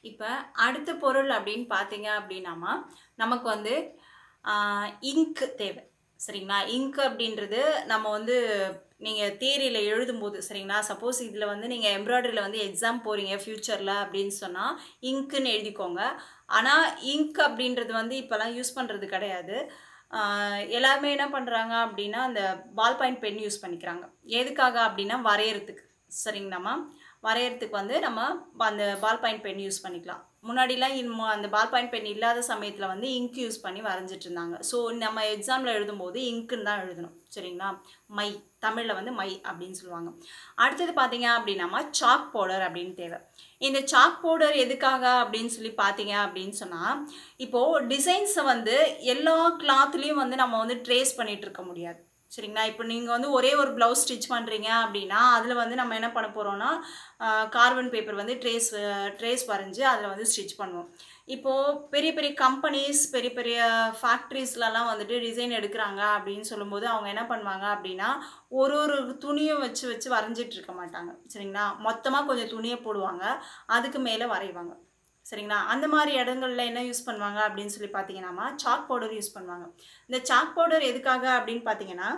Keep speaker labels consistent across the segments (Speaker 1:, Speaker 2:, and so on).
Speaker 1: இப்போ அடுத்த பொருள் அப்படின்னு பார்த்தீங்க அப்படின்னாமா நமக்கு வந்து இங்க் தேவை சரிங்களா இங்க் அப்படின்றது நம்ம வந்து நீங்கள் தியரியில் எழுதும்போது சரிங்களா சப்போஸ் இதில் வந்து நீங்கள் எம்ப்ராய்டரியில் வந்து எக்ஸாம் போகிறீங்க ஃப்யூச்சரில் அப்படின்னு சொன்னால் இங்க்குன்னு எழுதிக்கோங்க ஆனால் இங்க் அப்படின்றது வந்து இப்போலாம் யூஸ் பண்ணுறது கிடையாது ஆஹ் எல்லாருமே என்ன பண்ணுறாங்க அப்படின்னா அந்த பால் பாயிண்ட் பென் யூஸ் பண்ணிக்கிறாங்க எதுக்காக அப்படின்னா வரையறதுக்கு சரிங்களாம்மா வரையறதுக்கு வந்து நம்ம அந்த பால் பாயிண்ட் பென் யூஸ் பண்ணிக்கலாம் முன்னாடிலாம் இன்னும் அந்த பால் பாயிண்ட் பென் இல்லாத சமயத்தில் வந்து இங்க் யூஸ் பண்ணி வரைஞ்சிட்டு இருந்தாங்க ஸோ நம்ம எக்ஸாமில் எழுதும்போது இங்க்குன்னு தான் எழுதணும் சரிங்களா மை தமிழில் வந்து மை அப்படின்னு சொல்லுவாங்க அடுத்தது பார்த்தீங்க அப்படின்னாமா சாக் பவுடர் அப்படின்னு தேவை இந்த சாக் பவுடர் எதுக்காக அப்படின்னு சொல்லி பார்த்தீங்க அப்படின்னு சொன்னால் இப்போது டிசைன்ஸை வந்து எல்லா கிளாத்லேயும் வந்து நம்ம வந்து ட்ரேஸ் பண்ணிகிட்டு இருக்க முடியாது சரிங்களா இப்போ நீங்கள் வந்து ஒரே ஒரு ப்ளவுஸ் ஸ்டிச் பண்ணுறீங்க அப்படின்னா அதில் வந்து நம்ம என்ன பண்ண போகிறோம்னா கார்பன் பேப்பர் வந்து ட்ரேஸ் ட்ரேஸ் வரைஞ்சி அதில் வந்து ஸ்டிச் பண்ணுவோம் இப்போது பெரிய பெரிய கம்பெனிஸ் பெரிய பெரிய ஃபேக்ட்ரிஸ்லலாம் வந்துட்டு டிசைன் எடுக்கிறாங்க அப்படின்னு சொல்லும்போது அவங்க என்ன பண்ணுவாங்க அப்படின்னா ஒரு ஒரு துணியும் வச்சு வச்சு வரைஞ்சிட்டு இருக்க மாட்டாங்க சரிங்களா மொத்தமாக கொஞ்சம் துணியை போடுவாங்க அதுக்கு மேலே வரைவாங்க சரிங்களா அந்த மாதிரி இடங்கள்ல என்ன யூஸ் பண்ணுவாங்க அப்படின்னு சொல்லி பார்த்தீங்கன்னா சாக் பவுடர் யூஸ் பண்ணுவாங்க இந்த சாக் பவுடர் எதுக்காக அப்படின்னு பார்த்தீங்கன்னா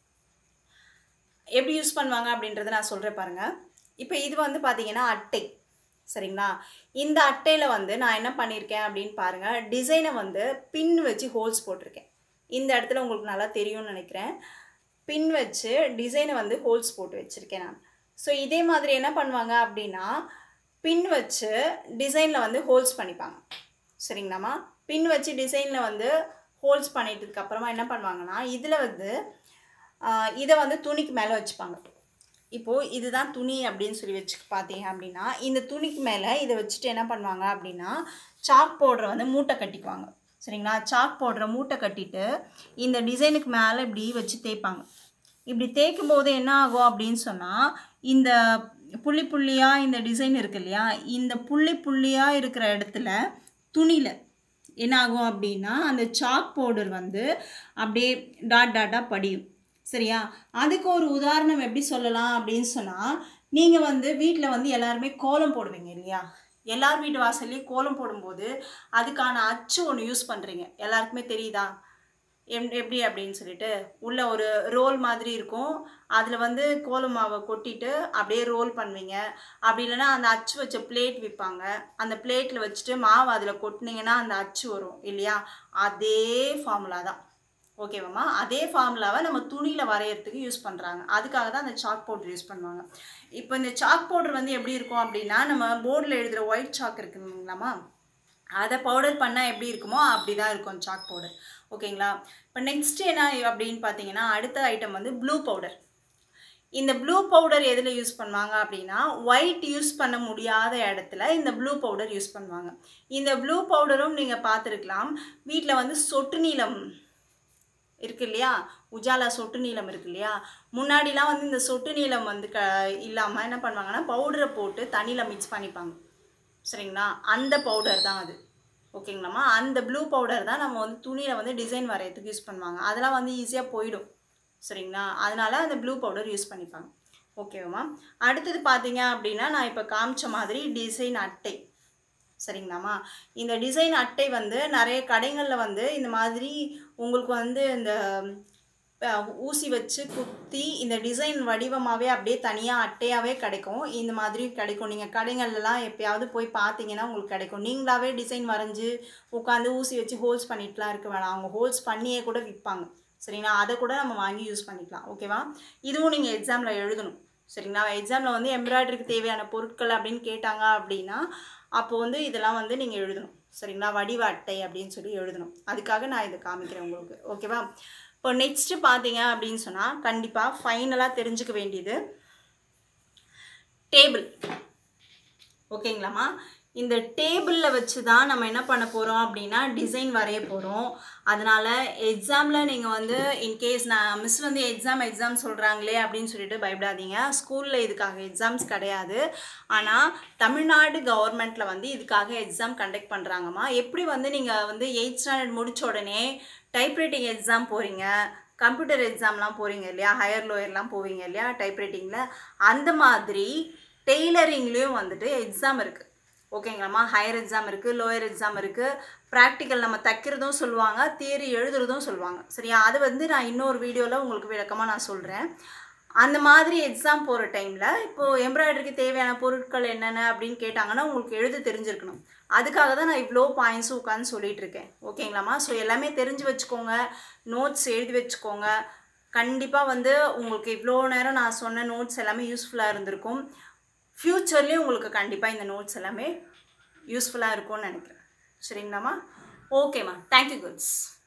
Speaker 1: எப்படி யூஸ் பண்ணுவாங்க அப்படின்றத நான் சொல்கிறேன் பாருங்கள் இப்போ இது வந்து பார்த்தீங்கன்னா அட்டை சரிங்களா இந்த அட்டையில் வந்து நான் என்ன பண்ணியிருக்கேன் அப்படின்னு பாருங்கள் டிசைனை வந்து பின் வச்சு ஹோல்ஸ் போட்டிருக்கேன் இந்த இடத்துல உங்களுக்கு நல்லா தெரியும்னு நினைக்கிறேன் பின் வச்சு டிசைனை வந்து ஹோல்ஸ் போட்டு வச்சுருக்கேன் நான் ஸோ இதே மாதிரி என்ன பண்ணுவாங்க அப்படின்னா பின் வச்சு டிசைனில் வந்து ஹோல்ஸ் பண்ணிப்பாங்க சரிங்களாம்மா பின் வச்சு டிசைனில் வந்து ஹோல்ஸ் பண்ணிட்டதுக்கு அப்புறமா என்ன பண்ணுவாங்கன்னா இதில் வந்து ஆஹ், இதை வந்து துணிக்கு மேலே வச்சுப்பாங்க இப்போது இதுதான் துணி அப்படின்னு சொல்லி வச்சு பார்த்தீங்க அப்படின்னா இந்த துணிக்கு மேலே இதை வச்சுட்டு என்ன பண்ணுவாங்க அப்படின்னா சாக் பவுடரை வந்து மூட்டை கட்டிக்குவாங்க சரிங்களா சாக் பவுடரை மூட்டை கட்டிட்டு இந்த டிசைனுக்கு மேலே இப்படி வச்சு தேய்ப்பாங்க இப்படி தேய்க்கும் போது என்ன ஆகும் அப்படின்னு சொன்னால் இந்த புள்ளி புள்ளியாக இந்த டிசைன் இருக்கு இல்லையா இந்த புள்ளி புள்ளியாக இருக்கிற இடத்துல துணியில் என்ன ஆகும் அப்படின்னா அந்த சாக் பவுடர் வந்து அப்படியே டாட் டாட்டாக படியும் சரியா அதுக்கு ஒரு உதாரணம் எப்படி சொல்லலாம் அப்படின்னு சொன்னால் நீங்கள் வந்து வீட்டில் வந்து எல்லாருமே கோலம் போடுவீங்க இல்லையா எல்லார் வீட்டு வாசல்லையும் கோலம் போடும்போது அதுக்கான அச்சு ஒன்று யூஸ் பண்ணுறீங்க எல்லாருக்குமே தெரியுதா எம் எப்படி அப்படின்னு சொல்லிட்டு உள்ள ஒரு ரோல் மாதிரி இருக்கும் அதில் வந்து கோலம் மாவை கொட்டிட்டு அப்படியே ரோல் பண்ணுவீங்க அப்படி இல்லைன்னா அந்த அச்சு வச்ச பிளேட் விற்பாங்க அந்த பிளேட்டில் வச்சுட்டு மாவு அதில் கொட்டினீங்கன்னா அந்த அச்சு வரும் இல்லையா அதே ஃபார்முலா தான் ஓகேவாம்மா அதே ஃபார்முலாவை நம்ம துணியில் வரையறதுக்கு யூஸ் பண்ணுறாங்க அதுக்காக தான் அந்த சாக் பவுடர் யூஸ் பண்ணுவாங்க இப்போ இந்த சாக் பவுடர் வந்து எப்படி இருக்கும் அப்படின்னா நம்ம போர்டில் எழுதுகிற ஒயிட் சாக் இருக்குங்களாம்மா அதை பவுடர் பண்ணால் எப்படி இருக்குமோ அப்படி தான் இருக்கும் சாக் பவுடர் ஓகேங்களா இப்போ நெக்ஸ்ட் என்ன அப்படின்னு பார்த்தீங்கன்னா அடுத்த ஐட்டம் வந்து ப்ளூ பவுடர் இந்த ப்ளூ பவுடர் எதில் யூஸ் பண்ணுவாங்க அப்படின்னா ஒயிட் யூஸ் பண்ண முடியாத இடத்துல இந்த ப்ளூ பவுடர் யூஸ் பண்ணுவாங்க இந்த ப்ளூ பவுடரும் நீங்கள் பார்த்துருக்கலாம் வீட்டில் வந்து சொட்டு நீளம் இருக்கு இல்லையா உஜாலா சொட்டு நீளம் இருக்கு இல்லையா முன்னாடிலாம் வந்து இந்த சொட்டு நீளம் வந்து க இல்லாமல் என்ன பண்ணுவாங்கன்னா பவுடரை போட்டு தண்ணியில் மிக்ஸ் பண்ணிப்பாங்க சரிங்களா அந்த பவுடர் தான் அது ஓகேங்களாம்மா அந்த ப்ளூ பவுடர் தான் நம்ம வந்து துணியில் வந்து டிசைன் வரையறதுக்கு யூஸ் பண்ணுவாங்க அதெல்லாம் வந்து ஈஸியாக போயிடும் சரிங்களா அதனால அந்த ப்ளூ பவுடர் யூஸ் பண்ணிப்பாங்க ஓகேவாம்மா அடுத்தது பார்த்தீங்க அப்படின்னா நான் இப்போ காமிச்ச மாதிரி டிசைன் அட்டை சரிங்களாம்மா இந்த டிசைன் அட்டை வந்து நிறைய கடைகளில் வந்து இந்த மாதிரி உங்களுக்கு வந்து இந்த அஹ், ஊசி வச்சு குத்தி இந்த டிசைன் வடிவமாகவே அப்படியே தனியாக அட்டையாகவே கிடைக்கும் இந்த மாதிரி கிடைக்கும் நீங்கள் கடைகள்லாம் எப்பயாவது போய் பார்த்தீங்கன்னா உங்களுக்கு கிடைக்கும் நீங்களாவே டிசைன் வரைஞ்சி உட்காந்து ஊசி வச்சு ஹோல்ஸ் பண்ணிட்டுலாம் இருக்க வேணாம் அவங்க ஹோல்ஸ் பண்ணியே கூட விற்பாங்க சரிங்களா அதை கூட நம்ம வாங்கி யூஸ் பண்ணிக்கலாம் ஓகேவா இதுவும் நீங்கள் எக்ஸாமில் எழுதணும் சரிங்களா எக்ஸாமில் வந்து எம்ப்ராய்டரிக்கு தேவையான பொருட்கள் அப்படின்னு கேட்டாங்க அப்படின்னா அப்போ வந்து இதெல்லாம் வந்து நீங்கள் எழுதணும் சரிங்களா வடிவ அட்டை அப்படின்னு சொல்லி எழுதணும் அதுக்காக நான் இதை காமிக்கிறேன் உங்களுக்கு ஓகேவா இப்போ நெக்ஸ்ட்டு பார்த்தீங்க அப்படின்னு சொன்னால் கண்டிப்பாக ஃபைனலாக தெரிஞ்சுக்க வேண்டியது டேபிள் ஓகேங்களாம்மா இந்த டேபிளில் வச்சு தான் நம்ம என்ன பண்ண போகிறோம் அப்படின்னா டிசைன் வரைய போகிறோம் அதனால் எக்ஸாமில் நீங்கள் வந்து இன்கேஸ் நான் மிஸ் வந்து எக்ஸாம் எக்ஸாம் சொல்கிறாங்களே அப்படின்னு சொல்லிட்டு பயப்படாதீங்க ஸ்கூலில் இதுக்காக எக்ஸாம்ஸ் கிடையாது ஆனால் தமிழ்நாடு கவர்மெண்ட்டில் வந்து இதுக்காக எக்ஸாம் கண்டக்ட் பண்ணுறாங்கம்மா எப்படி வந்து நீங்கள் வந்து எயிட் ஸ்டாண்டர்ட் முடிச்ச உடனே டைப்ரைட்டிங் எக்ஸாம் போகிறீங்க கம்ப்யூட்டர் எக்ஸாம்லாம் போகிறீங்க இல்லையா ஹையர் லோயர்லாம் போவீங்க இல்லையா டைப்ரைட்டிங்கில் அந்த மாதிரி டெய்லரிங்லேயும் வந்துட்டு எக்ஸாம் இருக்குது ஓகேங்களாம்மா ஹையர் எக்ஸாம் இருக்குது லோயர் எக்ஸாம் இருக்குது ப்ராக்டிக்கல் நம்ம தைக்கிறதும் சொல்லுவாங்க தியரி எழுதுறதும் சொல்லுவாங்க சரியா அது வந்து நான் இன்னொரு வீடியோவில் உங்களுக்கு விளக்கமாக நான் சொல்கிறேன் அந்த மாதிரி எக்ஸாம் போகிற டைமில் இப்போது எம்ப்ராய்டரிக்கு தேவையான பொருட்கள் என்னென்ன அப்படின்னு கேட்டாங்கன்னா உங்களுக்கு எழுத தெரிஞ்சிருக்கணும் அதுக்காக தான் நான் இவ்வளோ பாயிண்ட்ஸும் உட்காந்து சொல்லிட்டு இருக்கேன் ஓகேங்களாம்மா ஸோ எல்லாமே தெரிஞ்சு வச்சுக்கோங்க நோட்ஸ் எழுதி வச்சுக்கோங்க கண்டிப்பாக வந்து உங்களுக்கு இவ்வளோ நேரம் நான் சொன்ன நோட்ஸ் எல்லாமே யூஸ்ஃபுல்லாக இருந்திருக்கும் ஃப்யூச்சர்லேயும் உங்களுக்கு கண்டிப்பாக இந்த நோட்ஸ் எல்லாமே யூஸ்ஃபுல்லாக இருக்கும்னு நினைக்கிறேன் சரிங்களாம்மா ஓகேம்மா தேங்க்யூ குட்ஸ்